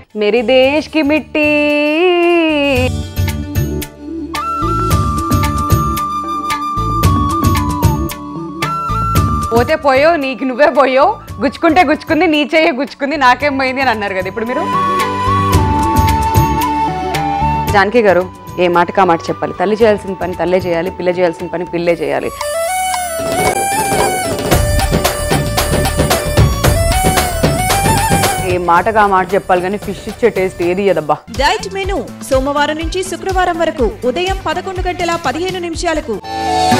Mary దేశ్ కి మిట్టి పోతే పోయో నీకు నువ్వే పోయో గుచ్చుకుంటే గుచ్చుకుంది నీ చెయ్యి గుచ్చుకుంది నాకేం పోయింది అని అన్నారు కదా ఇప్పుడు మీరు జానకి గారు ఏ మాటకా మాట చెప్పాలి తల్లి చేయాల్సిన పని తల్లే చేయాలి పిల్ల చేయాల్సిన పని పిల్లే చేయాలి ఏ మాటగా మాట చెప్పాలి కానీ ఫిష్ ఇచ్చే టేస్ట్ ఏది అదబ్బా డైట్ మెను సోమవారం నుంచి శుక్రవారం వరకు ఉదయం పదకొండు గంటల పదిహేను నిమిషాలకు